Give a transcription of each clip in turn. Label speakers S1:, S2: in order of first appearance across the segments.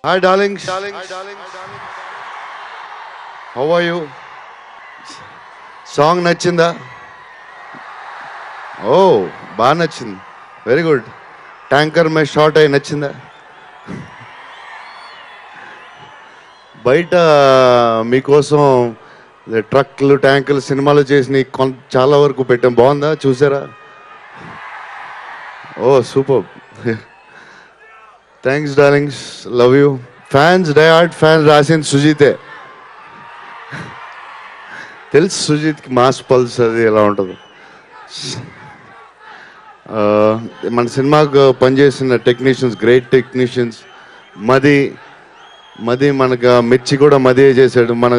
S1: Hi darlings how are you song నచ్చిందా oh బాగా నచ్చింది వెరీ గుడ్ ట్యాంకర్ మే షార్ట్ అయి నచ్చిందా బయట మీకోసం ఇదే ట్రక్లు ట్యాంకులు సినిమాలు చేసి కొంత చాలా వరకు పెట్టాం బాగుందా చూసారా oh super thanks darlings love you fans diehard fans రాసింది సుజీతే తెలుసు సుజీత్కి మాస్ పల్స్ అది ఎలా ఉంటుంది ఆ, మన సినిమాకు పనిచేసిన టెక్నీషియన్స్ గ్రేట్ టెక్నీషియన్స్ మది మది మనకు మిర్చి కూడా మదే చేశాడు మన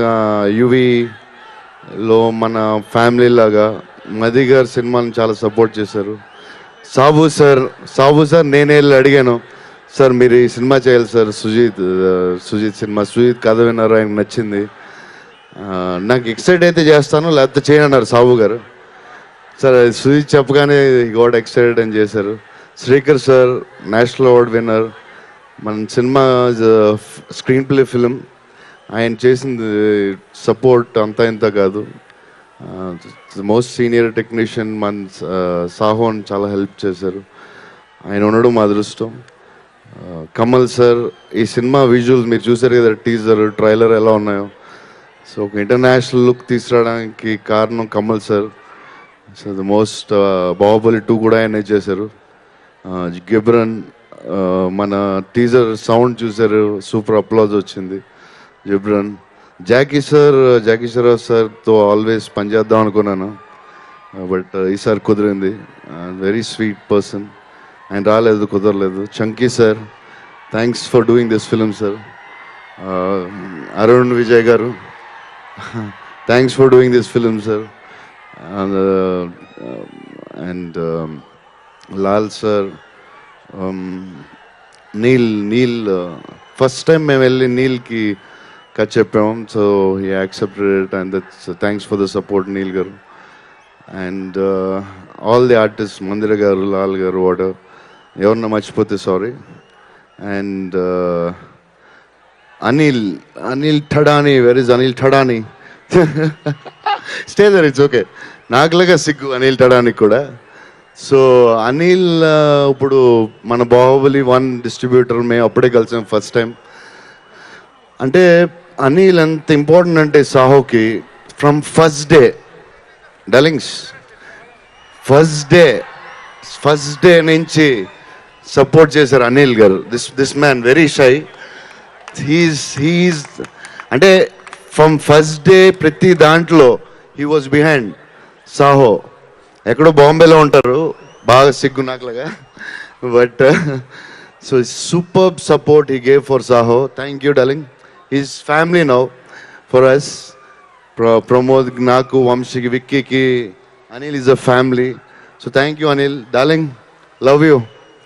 S1: యువిలో మన ఫ్యామిలీ లాగా మది గారు సినిమాని చాలా సపోర్ట్ చేశారు సాబు సార్ సాబు సార్ నేనే వెళ్ళి అడిగాను సార్ మీరు ఈ సినిమా చేయాలి సార్ సుజీత్ ఆ, సుజీత్ సినిమా సుజీత్ కథ విన్నారు ఆయనకు నచ్చింది ఆ, నాకు ఎక్సైట్ అయితే చేస్తాను లేకపోతే చేయనన్నారు సాబు గారు సార్ అది సుజీత్ చెప్పగానే గోడ్ ఎక్సైటెడ్ అని చేశారు Srikar sir national award winner మన సినిమా స్క్రీన్ ప్లే ఫిలిం ఆయన చేసింది సపోర్ట్ అంతా ఇంత కాదు మోస్ట్ సీనియర్ టెక్నీషియన్ మన సాహోన్ చాలా హెల్ప్ చేశారు ఆయన ఉండడం మా అదృష్టం ఆ, కమల్ సార్ ఈ సినిమా విజువల్స్ మీరు చూసారు కదా టీజర్ ట్రైలర్ ఎలా ఉన్నాయో సో ఒక ఇంటర్నేషనల్ లుక్ తీసుకురావడానికి కారణం Kamal sir so the most Baahubali two కూడా ఆయన చేశారు గిబ్రన్ మన టీజర్ సౌండ్ చూశారు సూపర్ అప్లాజ్ వచ్చింది జిబ్రన్ జాకీ సార్ జాకీ షరాఫ్ సార్తో ఆల్వేస్ పనిచేద్దాం అనుకున్నాను బట్ ఈసారి కుదిరింది వెరీ స్వీట్ పర్సన్ ఆయన రాలేదు కుదరలేదు Chunky sir thanks for doing this film sir Arun Vijay garu thanks for doing this film sir and Lal sir Neel Neel first time మేము వెళ్ళి నీల్కి కట్ చెప్పాం సో ఈ accepted and that's thanks for the support Neel garu and all the artist మందిర గారు లాల్ గారు వాట్ ఎవరన్నా మర్చిపోతే sorry and Anil Anil Thadani where is Anil Thadani stay there it's okay నాకులాగా సిగ్గు అనిల్ ఠడాని కూడా సో అనిల్ ఆ, ఇప్పుడు మన బాహుబలి వన్ డిస్ట్రిబ్యూటర్ మేము అప్పుడే కలిసాం ఫస్ట్ టైం అంటే అనిల్ ఎంత ఇంపార్టెంట్ అంటే సాహోకి from first day darlings first day first day నుంచి సపోర్ట్ చేశారు Anil garu this this man very shy he's he's అంటే ఫ్రమ్ ఫస్ట్ డే ప్రతి దాంట్లో హీ వాజ్ బిహైండ్ సాహో ఎక్కడో బాంబేలో ఉంటారు బాగా సిగ్గు నాకులాగా but so super support he gave for Saaho thank you darling is family now for us ప్ర- ప్రమోద్ నాకు వంశీకి విక్కీకి Anil is a family so thank you Anil darling love you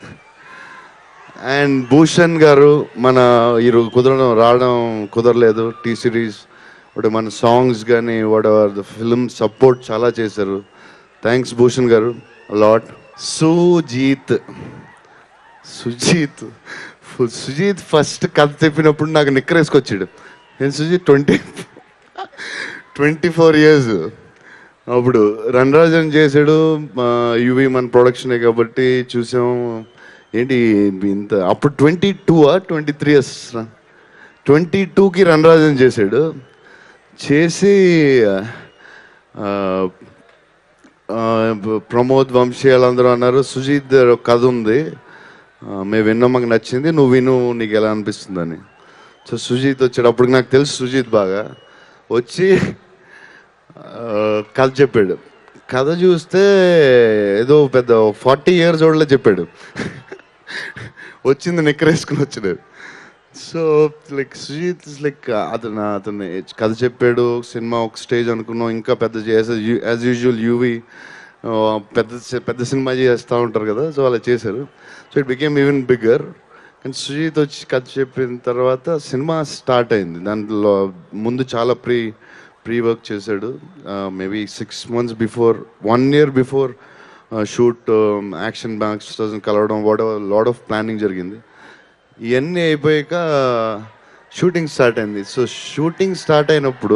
S1: and Bhushan garu మన ఈరోజు కుదరడం రావడం కుదరలేదు టీ సిరీస్ వాడు మన సాంగ్స్ కానీ whatever the film support చాలా చేశారు థ్యాంక్స్ భూషణ్ గారు లాట్ సుజీత్ సుజీత్ ఫు- సుజీత్ ఫస్ట్ కథ చెప్పినప్పుడు నాకు నిక్కరేసుకొచ్చాడు నేను Sujeeth twenty twenty four years అప్పుడు రణరాజన్ చేశాడు యువి మన ప్రొడక్షనే కాబట్టి చూసాం ఏంటి ఇంత అప్పుడు twenty two twenty three years twenty టూకి రణరాజన్ చేశాడు చేసి ఆ, ఆ, ప్రమోద్ వంశీ వాళ్ళందరూ అన్నారు సుజీత్ దగ్గర ఒక కథ ఉంది ఆ, మేము విన్నాం మాకు నచ్చింది నువ్వు విను నీకు ఎలా అనిపిస్తుందని సో సుజీత్ వచ్చాడు అప్పుడు నాకు తెలుసు సుజీత్ బాగా వచ్చి ఆ, కథ చెప్పాడు కథ చూస్తే ఏదో పెద్ద ఫార్టీ ఇయర్స్ ఓల్డ్లో చెప్పాడు వచ్చింది నిక్కరేసుకుని వచ్చాడు సో లైక్ సుజీత్ లైక్ అతను అతను కథ చెప్పాడు సినిమా ఒక స్టేజ్ అనుకున్నాం ఇంకా పెద్ద యాజ్ యూజువల్ యూవి పెద్ద సి- పెద్ద సినిమా చేస్తూ ఉంటారు కదా సో అలా చేశారు so it became even bigger కానీ సుజీత్ వచ్చి కథ చెప్పిన తర్వాత సినిమా స్టార్ట్ అయింది దాంట్లో ముందు చాలా ప్రీ ప్రీ వర్క్ చేశాడు maybe six months before one year before shoot action banks కలవడం వాట్ లాడ్ ఆఫ్ ప్లానింగ్ జరిగింది ఇవన్నీ అయిపోయాక షూటింగ్ స్టార్ట్ అయింది సో షూటింగ్ స్టార్ట్ అయినప్పుడు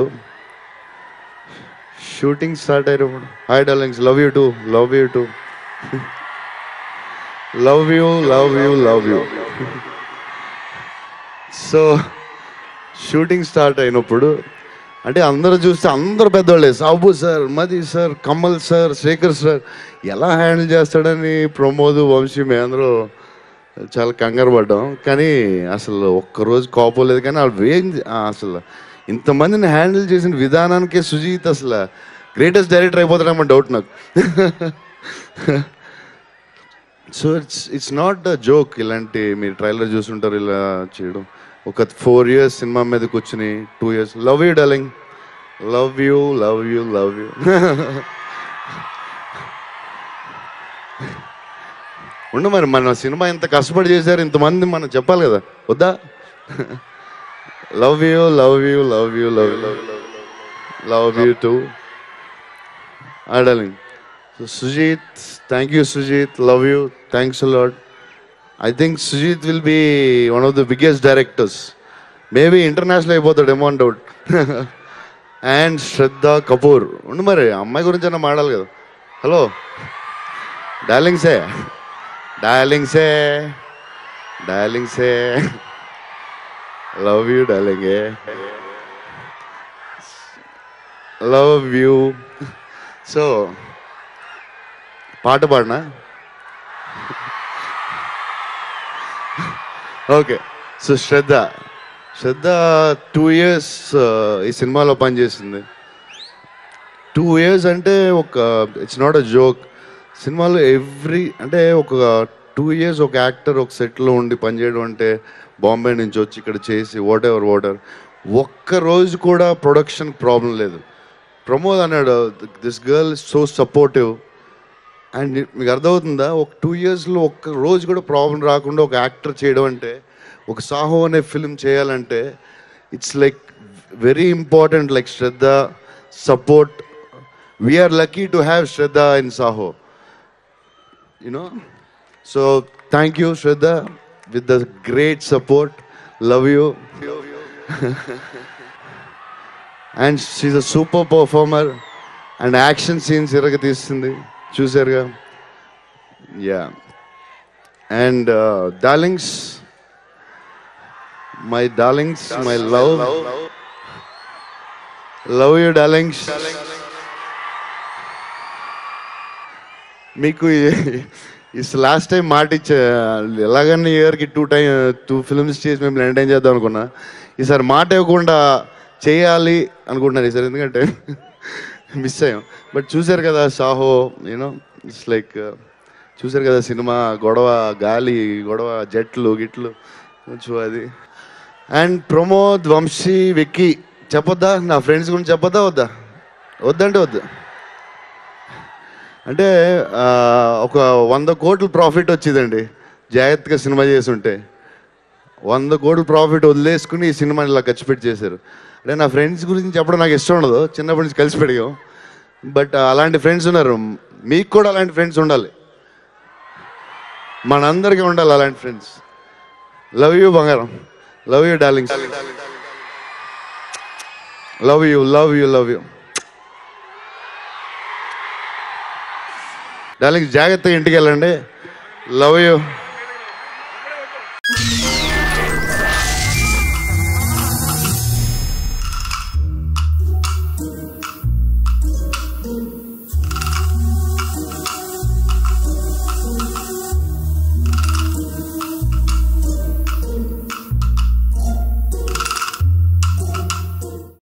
S1: షూటింగ్ స్టార్ట్ అయినప్పుడు hi darlings love you too love you too love you love you love you so shooting start అయినప్పుడు అంటే అందరూ చూస్తే అందరూ పెద్దవాళ్ళే Sabu sir Madhi sir Kamal sir Sekhar sir ఎలా హ్యాండిల్ చేస్తాడని ప్రమోద్ వంశీ మేమందరూ చాలా కంగారు పడ్డాం కానీ అసలు ఒక్కరోజు కోపం లేదు కానీ వాళ్ళు ఏం ఆ, అసలు ఇంతమందిని హ్యాండిల్ చేసిన విధానానికే సుజీత్ అసలు గ్రేటెస్ట్ డైరెక్టర్ అయిపోతాడేమో డౌట్ నాకు so it's it's not the joke ఇలాంటి మీరు ట్రైలర్ చూసుంటారు ఇలా చేయడం ఒక ఫోర్ ఇయర్స్ సినిమా మీద కూర్చుని two years love you darling love you love you love you ఉండు మరి మన సినిమా ఇంత కష్టపడి చేశారు ఇంతమంది మనం చెప్పాలి కదా వద్దా love you love you love you love you love you too darling So Sujit, thank you Sujit, love you, thanks a lot. I think Sujit will be one of the biggest directors. Maybe international అయిపోతాడేమో అని doubt and శ్రద్ధ కపూర్ ఉండు మరి అమ్మాయి గురించి అన్న మాడాలి కదా hello డార్లింగ్సే డార్లింగ్సే డార్లింగ్సే లవ్ యూ డార్లింగే లవ్ యూ సో పాట పాడినా okay so Shraddha Shraddha two years ఈ సినిమాలో పనిచేసింది టూ ఇయర్స్ అంటే ఒక ఇట్స్ నాట్ అ జోక్ సినిమాలో ఎవ్రీ అంటే ఒక టూ ఇయర్స్ ఒక యాక్టర్ ఒక సెట్లో ఉండి పనిచేయడం అంటే బాంబే నుంచి వచ్చి ఇక్కడ చేసి వాట్ ఎవర్ వాట్ ఎవర్ ఒక్క రోజు కూడా ప్రొడక్షన్ ప్రాబ్లం లేదు ప్రమోద్ అన్నాడు this girl so supportive and మీకు అర్థమవుతుందా ఒక టూ ఇయర్స్లో ఒక్క రోజు కూడా ప్రాబ్లం రాకుండా ఒక యాక్టర్ చేయడం అంటే ఒక సాహో అనే ఫిల్మ్ చేయాలంటే it's like very important like Shraddha support we're lucky to have Shraddha in Saaho you know so thank you Shraddha with the great support love you and she's a super performer and action scenes ఇరగ తీస్తుంది చూసారుగా yeah and darlings my darlings my love love you darlings మీకు ఈ last time మాట ఇచ్చా ఎలాగన్నా ఇయర్కి two time two films చేసి మేము ఎంటర్టైన్ చేద్దాం అనుకున్నా ఈసారి మాట ఇవ్వకుండా చేయాలి అనుకుంటున్నాను ఈసారి ఎందుకంటే మిస్ అయ్యాం బట్ చూశారు కదా సాహో యూనో ఇట్స్ లైక్ చూశారు కదా సినిమా గొడవ గాలి గొడవ జట్లు గిట్లు కొంచెం అది అండ్ ప్రమోద్ వంశీ విక్కీ చెప్పొద్దా నా ఫ్రెండ్స్ గురించి చెప్పొద్దా వద్దా వద్దంటే వద్దు అంటే ఆ, ఒక వంద కోట్ల ప్రాఫిట్ వచ్చిందండి జాగ్రత్తగా సినిమా చేసి ఉంటే వంద కోట్ల ప్రాఫిట్ వదిలేసుకుని ఈ సినిమాని ఇలా ఖర్చు పెట్టి చేశారు అంటే నా ఫ్రెండ్స్ గురించి చెప్పడం నాకు ఇష్టం ఉండదు చిన్నప్పటి నుంచి కలిసి పెరిగాం బట్ అలాంటి ఫ్రెండ్స్ ఉన్నారు మీకు కూడా అలాంటి ఫ్రెండ్స్ ఉండాలి మనందరికీ ఉండాలి అలాంటి ఫ్రెండ్స్ లవ్ యూ బంగారం love you darlings love you love you love you darlings జాగ్రత్తగా ఇంటికి వెళ్ళండి లవ్ యూ